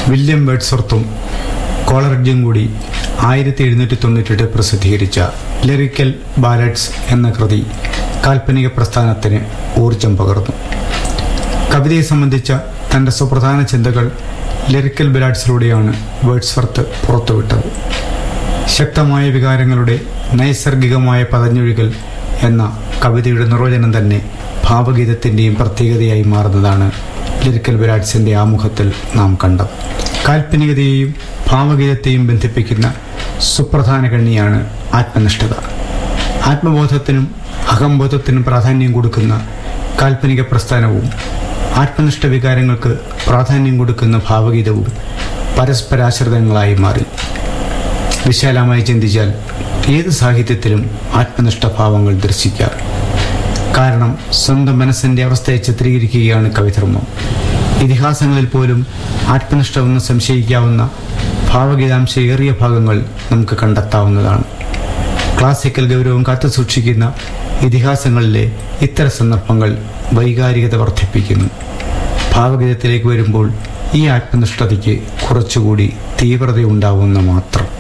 William വേഡ്സ്വർത്തും കോളറിഡ്ജും കൂടി ആയിരത്തി എഴുന്നൂറ്റി തൊണ്ണൂറ്റെട്ട് പ്രസിദ്ധീകരിച്ച ലിറിക്കൽ ബാലറ്റ്സ് എന്ന കൃതി കാൽപ്പനിക പ്രസ്ഥാനത്തിന് ഊർജം പകർന്നു കവിതയെ സംബന്ധിച്ച തൻ്റെ സുപ്രധാന ചിന്തകൾ ലിറിക്കൽ ബലാഡ്സിലൂടെയാണ് വേഡ്സ്വർത്ത് പുറത്തുവിട്ടത് ശക്തമായ വികാരങ്ങളുടെ നൈസർഗികമായ പതഞ്ഞൊഴികൾ എന്ന കവിതയുടെ നിർവചനം തന്നെ ഭാവഗീതത്തിൻ്റെയും പ്രത്യേകതയായി മാറുന്നതാണ് ലിറിക്കൽ ബലാഡ്സിൻ്റെ ആമുഖത്തിൽ നാം കണ്ടത് കാൽപ്പനികതയെയും ഭാവഗീതത്തെയും ബന്ധിപ്പിക്കുന്ന സുപ്രധാന കണ്ണിയാണ് ആത്മനിഷ്ഠത ആത്മബോധത്തിനും അഹംബോധത്തിനും പ്രാധാന്യം കൊടുക്കുന്ന കാൽപ്പനിക പ്രസ്ഥാനവും ആത്മനിഷ്ഠ വികാരങ്ങൾക്ക് പ്രാധാന്യം കൊടുക്കുന്ന ഭാവഗീതവും പരസ്പരാശ്രിതങ്ങളായി മാറി വിശാലമായി ചിന്തിച്ചാൽ ഏത് സാഹിത്യത്തിലും ആത്മനിഷ്ഠ ഭാവങ്ങൾ ദർശിക്കാം കാരണം സ്വന്തം മനസ്സിൻ്റെ അവസ്ഥയെ ചിത്രീകരിക്കുകയാണ് കവിധർമ്മം ഇതിഹാസങ്ങളിൽ പോലും ആത്മനിഷ്ഠ എന്ന് സംശയിക്കാവുന്ന ഭാവഗീതാംശേറിയ ഭാഗങ്ങൾ നമുക്ക് കണ്ടെത്താവുന്നതാണ് ക്ലാസിക്കൽ ഗൗരവം കാത്തു സൂക്ഷിക്കുന്ന ഇതിഹാസങ്ങളിലെ ഇത്തരം സന്ദർഭങ്ങൾ വൈകാരികത വർദ്ധിപ്പിക്കുന്നു ഭാവഗീതത്തിലേക്ക് വരുമ്പോൾ ഈ ആത്മനിഷ്ഠതയ്ക്ക് കുറച്ചുകൂടി തീവ്രതയുണ്ടാവുന്ന മാത്രം